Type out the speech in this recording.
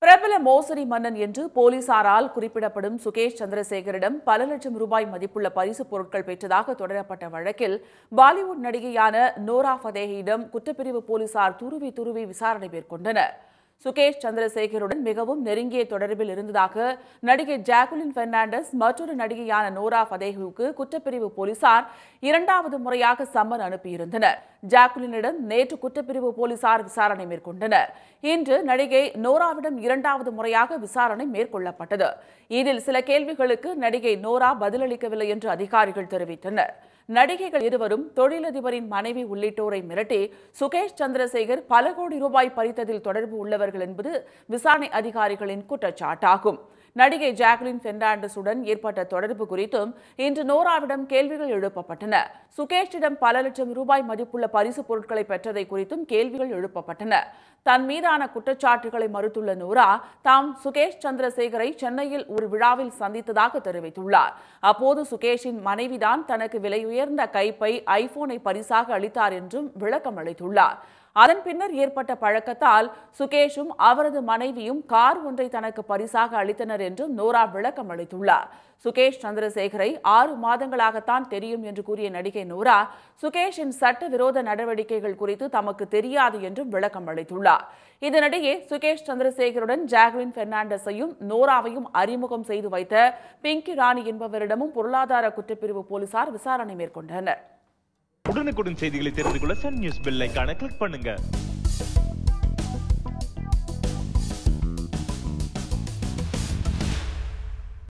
பிரபல மோசடி மன்னன் என்று போலீசாரால் குறிப்பிடப்படும் சுகேஷ் சந்திரசேகரிடம் பல லட்சம் ரூபாய் மதிப்புள்ள பரிசுப் பொருட்கள் பெற்றதாக தொடரப்பட்ட வழக்கில் பாலிவுட் நடிகையான நோரா ஃபதேஹியிடம் குற்றப்பிரிவு போலீசார் துருவி துருவி விசாரணை மேற்கொண்டனர் சுகேஷ் சந்திரசேகருடன் மிகவும் நெருங்கிய தொடர்பில் இருந்ததாக நடிகை ஜாக்குலின் பெர்னாண்டஸ் மற்றொரு நடிகையான நோரா ஃபதேஹுவுக்கு குற்றப்பிரிவு போலீசார் இரண்டாவது முறையாக சம்மன் அனுப்பியிருந்தனர் ஜாக்குலினிடம் நேற்று குற்றப்பிரிவு போலீசார் விசாரணை மேற்கொண்டனர் இன்று நடிகை நோராவிடம் இரண்டாவது முறையாக விசாரணை மேற்கொள்ளப்பட்டது இதில் சில கேள்விகளுக்கு நடிகை நோரா பதிலளிக்கவில்லை என்று அதிகாரிகள் தெரிவித்தனர் நடிகைகள் இருவரும் தொழிலதிபரின் மனைவி உள்ளிட்டோரை மிரட்டி சுகேஷ் சந்திரசேகர் பல கோடி ரூபாய் பறித்ததில் தொடர்பு உள்ளவர்கள் என்பது விசாரணை அதிகாரிகளின் குற்றச்சாட்டாகும் நடிகை ஜாக்லின் பெர்னாண்டஸுடன் ஏற்பட்ட தொடர்பு குறித்தும் இன்று நோராவிடம் கேள்விகள் எழுப்பப்பட்டன சுகேஷிடம் பல லட்சம் ரூபாய் மதிப்புள்ள பரிசு பொருட்களை பெற்றதை குறித்தும் கேள்விகள் எழுப்பப்பட்டன தன் மீதான குற்றச்சாட்டுகளை மறுத்துள்ள நோரா தாம் சுகேஷ் சந்திரசேகரை சென்னையில் ஒரு விழாவில் சந்தித்ததாக தெரிவித்துள்ளார் அப்போது சுகேஷின் மனைவிதான் தனக்கு விலையுயர்ந்த கைப்பை ஐபோனை பரிசாக அளித்தார் என்றும் விளக்கம் அளித்துள்ளார் அதன் பின்னர் ஏற்பட்ட பழக்கத்தால் சுகேஷும் அவரது மனைவியும் கார் ஒன்றை தனக்கு பரிசாக அளித்தனர் என்றும் நோரா விளக்கம் அளித்துள்ளார் சுகேஷ் சந்திரசேகரை ஆறு மாதங்களாகத்தான் தெரியும் என்று கூறிய நடிகை நோரா சுகேஷின் சட்டவிரோத நடவடிக்கைகள் குறித்து தமக்கு தெரியாது என்றும் விளக்கம் அளித்துள்ளார் இதனிடையே சுகேஷ் சந்திரசேகருடன் ஜாக்லின் பெர்னாண்டஸையும் நோராவையும் அறிமுகம் செய்து வைத்த பிங்கி ராணி என்பவரிடமும் பொருளாதார குற்றப்பிரிவு போலீசார் விசாரணை மேற்கொண்டனர் உடனுக்குடன் செய்திகளை தெரிந்து கொள்ள சன் நியூஸ் பெல் ஐகானை கிளிக் பண்ணுங்க